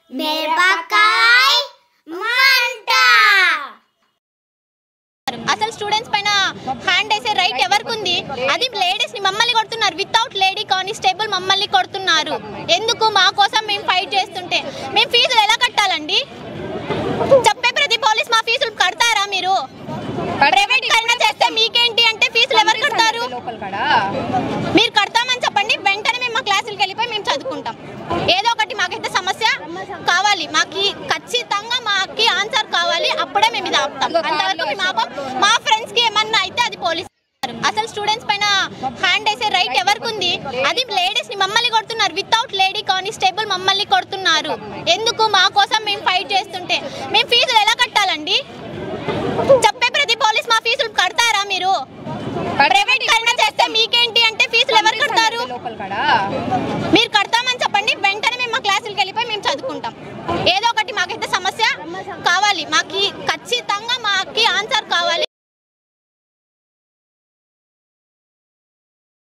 మిరపకాయ మంట అసలు స్టూడెంట్స్ పైన హ్యాండ్ వేసే రైట్ ఎవరికి ఉంది అది లేడీస్ ని మమ్మల్ని కొడుతున్నారు వితౌట్ లేడీ కానిస్టేబుల్ మమ్మల్ని కొడుతున్నారు ఎందుకు మా కోసం మేము ఫైట్ చేస్తుంటే మేము ఫీజులు ఎలా కట్టాలండి చెప్పే ప్రతి పోలీస్ మా ఫీజులు కడతారా మీరు ప్రైవేట్ కన్నా చేస్తే మీకేంటి అంటే ఫీజులు ఎవరు కడతారు మీరు కడతామని చెప్పండి వెంటనే మేము మా క్లాసులకు వెళ్ళిపోయి మేము చదువుకుంటాం ఏదో ఒకటి మాకైతే సమస్య కావాలి మాకి ఖచ్చితంగా మాకి ఆన్సర్ కావాలి అప్పుడే మేము ఇది ఆపుతాం అంతవరకు మేము ఆపం మా ఫ్రెండ్స్ కి ఏమన్నా అయితే అది పోలీస్ అసలు స్టూడెంట్స్ పైన హ్యాండ్ వేసే రైట్ ఎవరికి ఉంది అది లేడీస్ ని మమ్మల్ని కొడుతున్నారు వితౌట్ లేడీ కానిస్టేబుల్ మమ్మల్ని కొడుతున్నారు ఎందుకు మా కోసం మేము ఫైట్ చేస్తుంటే మేము ఫీజులు ఎలా కట్టాలండి చెప్పే ప్రతి పోలీస్ మా ఫీజులు కడతారా మీరు ప్రైవేట్ కన్నా చేస్తే మీకేంటి అంటే ఫీజులు ఎవరు కడతారు మీరు కడతామని చెప్పండి వెంటనే మేము మా క్లాసులకు వెళ్ళిపోయి మేము చదువుకుంటాం ఏదో ఒకటి మాకైతే సమస్య కావాలి మాకి ఖచ్చితంగా